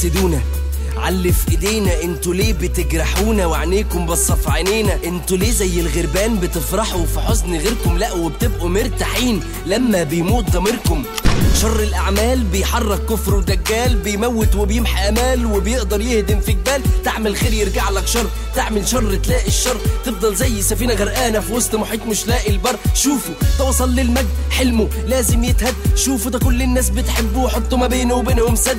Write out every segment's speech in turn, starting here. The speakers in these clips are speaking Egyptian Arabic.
بتحسدونا علي في ايدينا انتوا ليه بتجرحونا وعينيكم بصة في عينينا انتوا ليه زي الغربان بتفرحوا في حزن غيركم لا وبتبقوا مرتاحين لما بيموت ضميركم شر الاعمال بيحرك كفر ودجال بيموت وبيمحي امال وبيقدر يهدم في جبال تعمل خير يرجع لك شر تعمل شر تلاقي الشر تفضل زي سفينه غرقانه في وسط محيط مش لاقي البر شوفوا ده وصل للمجد حلمه لازم يتهد شوفوا ده كل الناس بتحبه وحطوا ما بينه وبينهم سد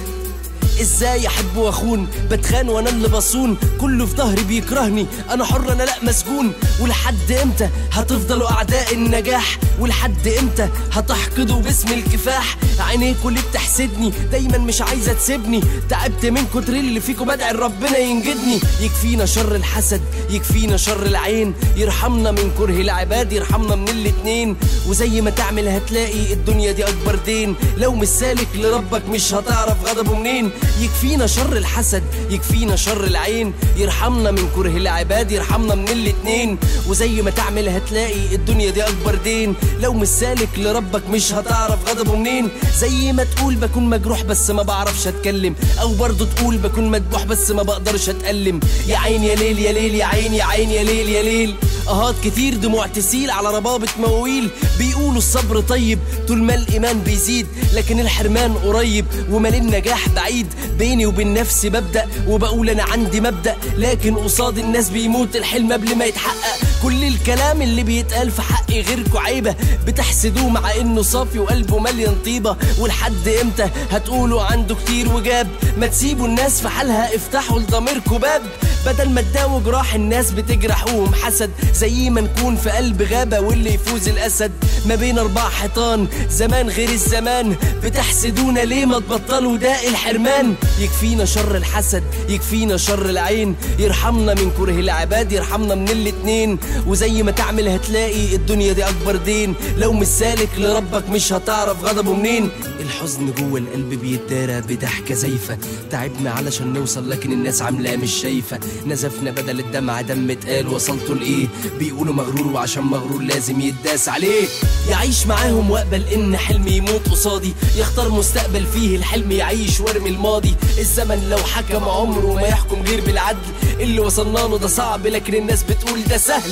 ازاي احب واخون بتخان وانا اللي بصون كله في ظهري بيكرهني انا حر انا لا مسجون ولحد امتى هتفضلوا اعداء النجاح ولحد امتى هتحقدوا باسم الكفاح عينيكوا اللي بتحسدني دايما مش عايزه تسيبني تعبت من كتر اللي فيكوا بدعي ربنا ينجدني يكفينا شر الحسد يكفينا شر العين يرحمنا من كره العباد يرحمنا من الاتنين وزي ما تعمل هتلاقي الدنيا دي اكبر دين لو مش سالك لربك مش هتعرف غضبه منين يكفينا شر الحسد يكفينا شر العين يرحمنا من كره العباد يرحمنا من الاتنين وزي ما تعمل هتلاقي الدنيا دي اكبر دين لو مش سالك لربك مش هتعرف غضبه منين زي ما تقول بكون مجروح بس ما بعرفش اتكلم او برضه تقول بكون مدبوح بس ما بقدرش اتألم يا عين يا ليل يا ليل يا عين يا عين يا ليل يا ليل اهات كتير دموع تسيل على ربابة مواويل بيقولوا الصبر طيب طول ما الايمان بيزيد لكن الحرمان قريب ومال النجاح بعيد بيني وبين نفسي ببدأ وبقول انا عندي مبدأ لكن قصاد الناس بيموت الحلم قبل ما يتحقق كل الكلام اللي بيتقال في حقي غيركوا عيبة بتحسدوه مع انه صافي وقلبه مليان طيبة ولحد امتى هتقولوا عنده كتير وجاب ما تسيبوا الناس في حالها افتحوا لضميركوا باب بدل ما تداووا جراح الناس بتجرحوهم حسد زي ما نكون في قلب غابة واللي يفوز الأسد ما بين أربع حيطان زمان غير الزمان بتحسدونا ليه ما تبطلوا داء الحرمان يكفينا شر الحسد يكفينا شر العين يرحمنا من كره العباد يرحمنا من الاتنين وزي ما تعمل هتلاقي الدنيا دي أكبر دين لو مش سالك لربك مش هتعرف غضبه منين الحزن جوه القلب بيتدارى بضحكة زيفة تعبنا علشان نوصل لكن الناس عاملاه مش شايفة نزفنا بدل الدمعة دم اتقال وصلتوا لإيه بيقولوا مغرور وعشان مغرور لازم يتداس عليه يعيش معاهم واقبل ان حلمي يموت قصادي يختار مستقبل فيه الحلم يعيش وارمي الماضي الزمن لو حكم عمره ما يحكم غير بالعدل اللي وصلنا له ده صعب لكن الناس بتقول ده سهل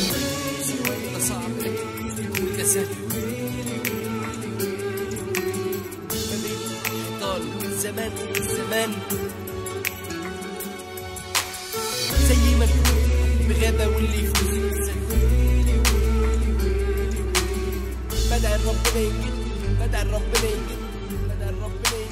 ده صعب لكن بتقول ده سهل حيطان زمان زمان زي ما نكون بغابة واللي يفوز بدعي ربنا ينجد بدعي ربنا ينجد بدعي ربنا ينجد